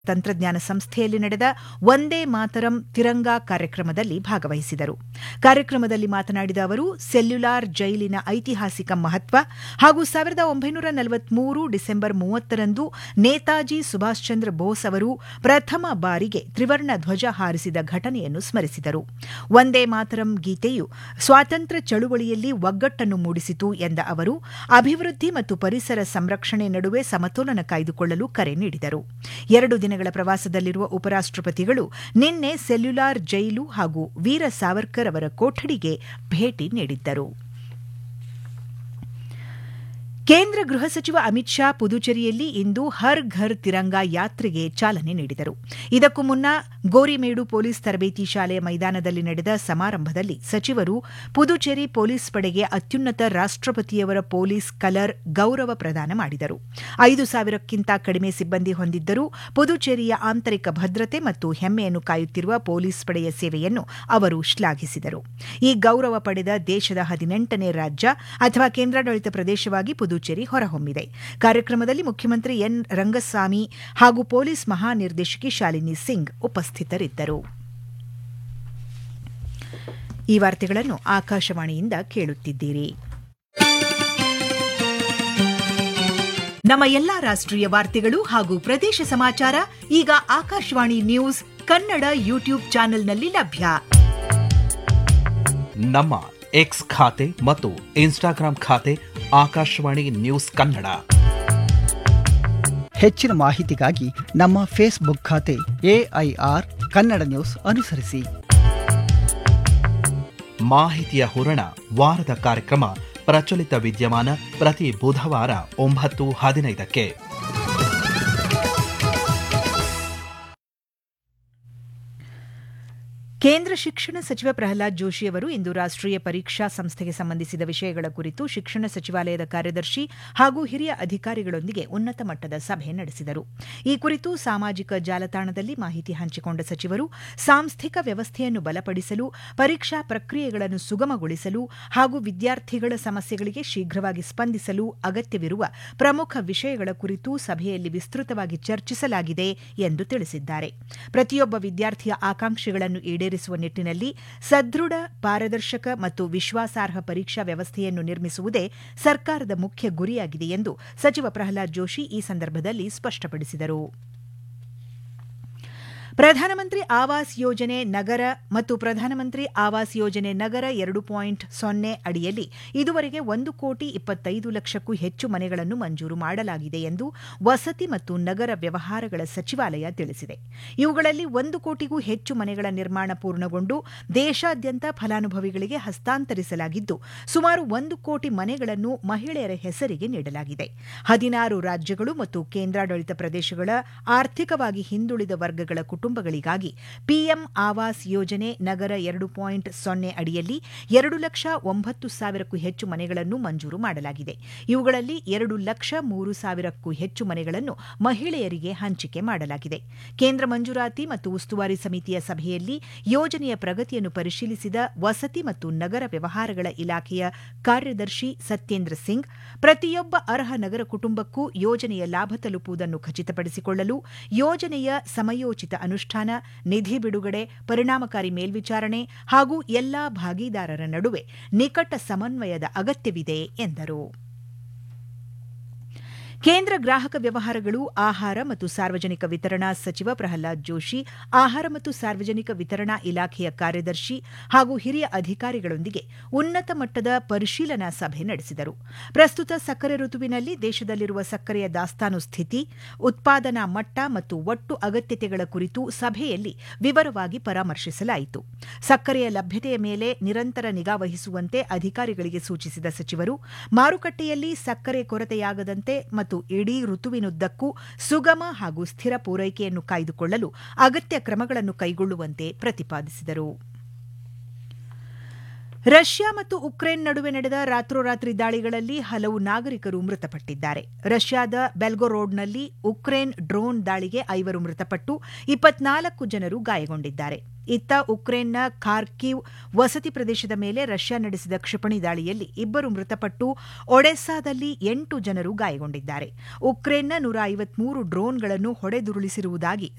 ತಂತ್ರಜ್ಞಾನ ಸಂಸ್ಥೆಯಲ್ಲಿ ನಡೆದ ಒಂದೇ ಮಾತರಂ ತಿರಂಗಾ ಕಾರ್ಯಕ್ರಮದಲ್ಲಿ ಭಾಗವಹಿಸಿದರು ಕಾರ್ಯಕ್ರಮದಲ್ಲಿ ಮಾತನಾಡಿದ ಅವರು ಸೆಲ್ಯುಲಾರ್ ಜೈಲಿನ ಐತಿಹಾಸಿಕ ಮಹತ್ವ ಹಾಗೂ ಸಾವಿರದ ಒಂಬೈನೂರ ನಲವತ್ಮೂರು ಡಿಸೆಂಬರ್ ಮೂವತ್ತರಂದು ನೇತಾಜಿ ಸುಭಾಷ್ ಚಂದ್ರ ಬೋಸ್ ಅವರು ಪ್ರಥಮ ಬಾರಿಗೆ ತ್ರಿವರ್ಣ ಧ್ವಜ ಹಾರಿಸಿದ ಘಟನೆಯನ್ನು ಸ್ಮರಿಸಿದರು ಒಂದೇ ಮಾತರಂ ಗೀತೆಯು ಸ್ವಾತಂತ್ರ್ಯ ಚಳುವಳಿಯಲ್ಲಿ ಒಗ್ಗಟ್ಟನ್ನು ಮೂಡಿಸಿತು ಎಂದ ಅವರು ಅಭಿವೃದ್ಧಿ ಮತ್ತು ಪರಿಸರ ಸಂರಕ್ಷಣೆ ನಡುವೆ ಸಮತೋಲನ ಕಾಯ್ದುಕೊಳ್ಳಲು ಕರೆ ನೀಡಿದರು ಎರಡು ದಿನಗಳ ಪ್ರವಾಸದಲ್ಲಿರುವ ಉಪರಾಷ್ಟಪತಿಗಳು ನಿನ್ನೆ ಸೆಲ್ಯುಲಾರ್ ಜೈಲು ಹಾಗೂ ವೀರ ಸಾವರ್ಕರ್ ಅವರ ಕೊಠಡಿಗೆ ಭೇಟಿ ನೀಡಿದ್ದರು ಕೇಂದ್ರ ಗೃಹ ಸಚಿವ ಅಮಿತ್ ಶಾ ಪುದುಚೇರಿಯಲ್ಲಿ ಇಂದು ಹರ್ ಘರ್ ತಿರಂಗಾ ಯಾತ್ರೆಗೆ ಚಾಲನೆ ನೀಡಿದರು ಇದಕ್ಕೂ ಮುನ್ನ ಗೋರಿಮೇಡು ಪೊಲೀಸ್ ತರಬೇತಿ ಶಾಲೆಯ ಮೈದಾನದಲ್ಲಿ ನಡೆದ ಸಮಾರಂಭದಲ್ಲಿ ಸಚಿವರು ಪುದುಚೇರಿ ಪೊಲೀಸ್ ಪಡೆಗೆ ಅತ್ಯುನ್ನತ ರಾಷ್ಟಪತಿಯವರ ಪೊಲೀಸ್ ಕಲರ್ ಗೌರವ ಪ್ರದಾನ ಮಾಡಿದರು ಐದು ಸಾವಿರಕ್ಕಿಂತ ಕಡಿಮೆ ಸಿಬ್ಬಂದಿ ಹೊಂದಿದ್ದರೂ ಪುದುಚೇರಿಯ ಆಂತರಿಕ ಭದ್ರತೆ ಮತ್ತು ಹೆಮ್ಮೆಯನ್ನು ಕಾಯುತ್ತಿರುವ ಪೊಲೀಸ್ ಪಡೆಯ ಸೇವೆಯನ್ನು ಅವರು ಶ್ಲಾಘಿಸಿದರು ಈ ಗೌರವ ಪಡೆದ ದೇಶದ ಹದಿನೆಂಟನೇ ರಾಜ್ಯ ಅಥವಾ ಕೇಂದ್ರಾಡಳಿತ ಪ್ರದೇಶವಾಗಿ ಪುದುಚೇರಿ ಹೊರಹೊಮ್ಮಿದೆ ಕಾರ್ಯಕ್ರಮದಲ್ಲಿ ಮುಖ್ಯಮಂತ್ರಿ ಎನ್ ರಂಗಸ್ವಾಮಿ ಹಾಗೂ ಪೊಲೀಸ್ ಮಹಾನಿರ್ದೇಶಕಿ ಶಾಲಿನಿ ಸಿಂಗ್ ಉಪಸ್ಥಿತರಿದ್ದರು ಈ ವಾರ್ತೆಗಳನ್ನು ಆಕಾಶವಾಣಿಯಿಂದ ಕೇಳುತ್ತಿದ್ದೀರಿ ನಮ್ಮ ಎಲ್ಲಾ ರಾಷ್ಟ್ರೀಯ ವಾರ್ತೆಗಳು ಹಾಗೂ ಪ್ರದೇಶ ಸಮಾಚಾರ ಈಗ ಆಕಾಶವಾಣಿ ನ್ಯೂಸ್ ಕನ್ನಡ ಯೂಟ್ಯೂಬ್ ಚಾನೆಲ್ನಲ್ಲಿ ಲಭ್ಯ ನಮ್ಮ ಎಕ್ಸ್ ಖಾತೆ ಮತ್ತು ಇನ್ಸ್ಟಾಗ್ರಾಂ ಖಾತೆ ಆಕಾಶವಾಣಿ ನ್ಯೂಸ್ ಕನ್ನಡ ಹೆಚ್ಚಿನ ಮಾಹಿತಿಗಾಗಿ ನಮ್ಮ ಫೇಸ್ಬುಕ್ ಖಾತೆ ಎಐಆರ್ ಕನ್ನಡ ನ್ಯೂಸ್ ಅನುಸರಿಸಿ ಮಾಹಿತಿಯ ಹೂರಣ ವಾರದ ಕಾರ್ಯಕ್ರಮ ಪ್ರಚಲಿತ ವಿದ್ಯಮಾನ ಪ್ರತಿ ಬುಧವಾರ ಒಂಬತ್ತು ಹದಿನೈದಕ್ಕೆ ಕೇಂದ್ರ ಶಿಕ್ಷಣ ಸಚಿವ ಪ್ರಹ್ಲಾದ್ ಜೋಶಿ ಅವರು ಇಂದು ರಾಷ್ಟ್ರೀಯ ಪರೀಕ್ಷಾ ಸಂಸ್ಥೆಗೆ ಸಂಬಂಧಿಸಿದ ವಿಷಯಗಳ ಕುರಿತು ಶಿಕ್ಷಣ ಸಚಿವಾಲಯದ ಕಾರ್ಯದರ್ಶಿ ಹಾಗೂ ಹಿರಿಯ ಅಧಿಕಾರಿಗಳೊಂದಿಗೆ ಉನ್ನತ ಮಟ್ಟದ ಸಭೆ ನಡೆಸಿದರು ಈ ಕುರಿತು ಸಾಮಾಜಿಕ ಜಾಲತಾಣದಲ್ಲಿ ಮಾಹಿತಿ ಹಂಚಿಕೊಂಡ ಸಚಿವರು ಸಾಂಸ್ಥಿಕ ವ್ಯವಸ್ಥೆಯನ್ನು ಬಲಪಡಿಸಲು ಪರೀಕ್ಷಾ ಪ್ರಕ್ರಿಯೆಗಳನ್ನು ಸುಗಮಗೊಳಿಸಲು ಹಾಗೂ ವಿದ್ಯಾರ್ಥಿಗಳ ಸಮಸ್ಯೆಗಳಿಗೆ ಶೀಘ್ರವಾಗಿ ಸ್ಪಂದಿಸಲು ಅಗತ್ಯವಿರುವ ಪ್ರಮುಖ ವಿಷಯಗಳ ಕುರಿತು ಸಭೆಯಲ್ಲಿ ವಿಸ್ತೃತವಾಗಿ ಚರ್ಚಿಸಲಾಗಿದೆ ಎಂದು ತಿಳಿಸಿದ್ದಾರೆ ಪ್ರತಿಯೊಬ್ಬ ವಿದ್ಯಾರ್ಥಿಯ ಆಕಾಂಕ್ಷೆಗಳನ್ನು ಈಡೇರಿಸುವ ನಿಟ್ಟಿನಲ್ಲಿ ಸದೃಢ ಪಾರದರ್ಶಕ ಮತ್ತು ವಿಶ್ವಾಸಾರ್ಹ ಪರೀಕ್ಷಾ ವ್ಯವಸ್ಥೆಯನ್ನು ನಿರ್ಮಿಸುವುದೇ ಸರ್ಕಾರದ ಮುಖ್ಯ ಗುರಿಯಾಗಿದೆ ಎಂದು ಸಚಿವ ಪ್ರಹ್ಲಾದ್ ಜೋಶಿ ಈ ಸಂದರ್ಭದಲ್ಲಿ ಸ್ಪಷ್ಟಪಡಿಸಿದರು ಪ್ರಧಾನಮಂತ್ರಿ ಆವಾಸ್ ಯೋಜನೆ ನಗರ ಮತ್ತು ಪ್ರಧಾನಮಂತ್ರಿ ಆವಾಸ್ ಯೋಜನೆ ನಗರ ಎರಡು ಪಾಯಿಂಟ್ ಸೊನ್ನೆ ಅಡಿಯಲ್ಲಿ ಇದುವರೆಗೆ ಒಂದು ಕೋಟಿ ಇಪ್ಪತ್ತೈದು ಲಕ್ಷಕ್ಕೂ ಹೆಚ್ಚು ಮನೆಗಳನ್ನು ಮಂಜೂರು ಮಾಡಲಾಗಿದೆ ಎಂದು ವಸತಿ ಮತ್ತು ನಗರ ವ್ಯವಹಾರಗಳ ಸಚಿವಾಲಯ ತಿಳಿಸಿದೆ ಇವುಗಳಲ್ಲಿ ಒಂದು ಕೋಟಿಗೂ ಹೆಚ್ಚು ಮನೆಗಳ ನಿರ್ಮಾಣ ಪೂರ್ಣಗೊಂಡು ದೇಶಾದ್ಯಂತ ಫಲಾನುಭವಿಗಳಿಗೆ ಹಸ್ತಾಂತರಿಸಲಾಗಿದ್ದು ಸುಮಾರು ಒಂದು ಕೋಟಿ ಮನೆಗಳನ್ನು ಮಹಿಳೆಯರ ಹೆಸರಿಗೆ ನೀಡಲಾಗಿದೆ ಹದಿನಾರು ರಾಜ್ಯಗಳು ಮತ್ತು ಕೇಂದ್ರಾಡಳಿತ ಪ್ರದೇಶಗಳ ಆರ್ಥಿಕವಾಗಿ ಹಿಂದುಳಿದ ವರ್ಗಗಳ ಕುಟುಂಬಗಳಿಗಾಗಿ ಪಿಎಂ ಆವಾಸ್ ಯೋಜನೆ ನಗರ ಎರಡು ಪಾಯಿಂಟ್ ಸೊನ್ನೆ ಅಡಿಯಲ್ಲಿ ಎರಡು ಲಕ್ಷ ಒಂಬತ್ತು ಸಾವಿರಕ್ಕೂ ಹೆಚ್ಚು ಮನೆಗಳನ್ನು ಮಂಜೂರು ಮಾಡಲಾಗಿದೆ ಇವುಗಳಲ್ಲಿ ಎರಡು ಲಕ್ಷ ಮೂರು ಸಾವಿರಕ್ಕೂ ಹೆಚ್ಚು ಮನೆಗಳನ್ನು ಮಹಿಳೆಯರಿಗೆ ಹಂಚಿಕೆ ಮಾಡಲಾಗಿದೆ ಕೇಂದ್ರ ಮಂಜೂರಾತಿ ಮತ್ತು ಉಸ್ತುವಾರಿ ಸಮಿತಿಯ ಸಭೆಯಲ್ಲಿ ಯೋಜನೆಯ ಪ್ರಗತಿಯನ್ನು ಪರಿಶೀಲಿಸಿದ ವಸತಿ ಮತ್ತು ನಗರ ವ್ಯವಹಾರಗಳ ಇಲಾಖೆಯ ಕಾರ್ಯದರ್ಶಿ ಸತ್ಯೇಂದ್ರ ಸಿಂಗ್ ಪ್ರತಿಯೊಬ್ಬ ಅರ್ಹ ನಗರ ಕುಟುಂಬಕ್ಕೂ ಯೋಜನೆಯ ಲಾಭ ತಲುಪುವುದನ್ನು ಖಚಿತಪಡಿಸಿಕೊಳ್ಳಲು ಯೋಜನೆಯ ಸಮಯೋಚಿತ ಅನುಷ್ಠಾನ ನಿಧಿ ಬಿಡುಗಡೆ ಪರಿಣಾಮಕಾರಿ ಮೇಲ್ವಿಚಾರಣೆ ಹಾಗೂ ಎಲ್ಲಾ ಭಾಗಿದಾರರ ನಡುವೆ ನಿಕಟ ಸಮನ್ವಯದ ಅಗತ್ಯವಿದೆ ಎಂದರು ಕೇಂದ್ರ ಗ್ರಾಹಕ ವ್ಯವಹಾರಗಳು ಆಹಾರ ಮತ್ತು ಸಾರ್ವಜನಿಕ ವಿತರಣಾ ಸಚಿವ ಪ್ರಹ್ಲಾದ್ ಜೋಶಿ ಆಹಾರ ಮತ್ತು ಸಾರ್ವಜನಿಕ ವಿತರಣಾ ಇಲಾಖೆಯ ಕಾರ್ಯದರ್ಶಿ ಹಾಗೂ ಹಿರಿಯ ಅಧಿಕಾರಿಗಳೊಂದಿಗೆ ಉನ್ನತ ಮಟ್ಟದ ಪರಿಶೀಲನಾ ಸಭೆ ನಡೆಸಿದರು ಪ್ರಸ್ತುತ ಸಕ್ಕರೆ ಋತುವಿನಲ್ಲಿ ದೇಶದಲ್ಲಿರುವ ಸಕ್ಕರೆಯ ದಾಸ್ತಾನು ಸ್ಥಿತಿ ಉತ್ಪಾದನಾ ಮಟ್ಟ ಮತ್ತು ಒಟ್ಟು ಅಗತ್ಯತೆಗಳ ಕುರಿತು ಸಭೆಯಲ್ಲಿ ವಿವರವಾಗಿ ಪರಾಮರ್ಶಿಸಲಾಯಿತು ಸಕ್ಕರೆಯ ಲಭ್ಯತೆಯ ಮೇಲೆ ನಿರಂತರ ನಿಗಾ ವಹಿಸುವಂತೆ ಅಧಿಕಾರಿಗಳಿಗೆ ಸೂಚಿಸಿದ ಸಚಿವರು ಮಾರುಕಟ್ಟೆಯಲ್ಲಿ ಸಕ್ಕರೆ ಕೊರತೆಯಾಗದಂತೆ ಮತ್ತು ಇಡೀ ಋತುವಿನುದ್ದಕ್ಕೂ ಸುಗಮ ಹಾಗೂ ಸ್ಥಿರ ಪೂರೈಕೆಯನ್ನು ಕಾಯ್ದುಕೊಳ್ಳಲು ಅಗತ್ಯ ಕ್ರಮಗಳನ್ನು ಕೈಗೊಳ್ಳುವಂತೆ ಪ್ರತಿಪಾದಿಸಿದರು ರಷ್ಯಾ ಮತ್ತು ಉಕ್ರೇನ್ ನಡುವೆ ನಡೆದ ರಾತ್ರೋರಾತ್ರಿ ದಾಳಿಗಳಲ್ಲಿ ಹಲವು ನಾಗರಿಕರು ಮೃತಪಟ್ಟಿದ್ದಾರೆ ರಷ್ಯಾದ ಬೆಲ್ಗೊರೋಡ್ನಲ್ಲಿ ಉಕ್ರೇನ್ ಡ್ರೋನ್ ದಾಳಿಗೆ ಐವರು ಮೃತಪಟ್ಟು ಇಪ್ಪತ್ನಾಲ್ಕು ಜನರು ಗಾಯಗೊಂಡಿದ್ದಾರೆ ಇತ್ತ ಉಕ್ರೇನ್ನ ಖಾರ್ಕಿವ್ ವಸತಿ ಪ್ರದೇಶದ ಮೇಲೆ ರಷ್ಯಾ ನಡೆಸಿದ ಕ್ಷಿಪಣಿ ದಾಳಿಯಲ್ಲಿ ಇಬ್ಬರು ಮೃತಪಟ್ಟು ಒಡೆಸ್ಸಾದಲ್ಲಿ ಎಂಟು ಜನರು ಗಾಯಗೊಂಡಿದ್ದಾರೆ ಉಕ್ರೇನ್ನ ನೂರ ಐವತ್ಮೂರು ಡ್ರೋನ್ಗಳನ್ನು ಹೊಡೆದುರುಳಿಸಿರುವುದಾಗಿ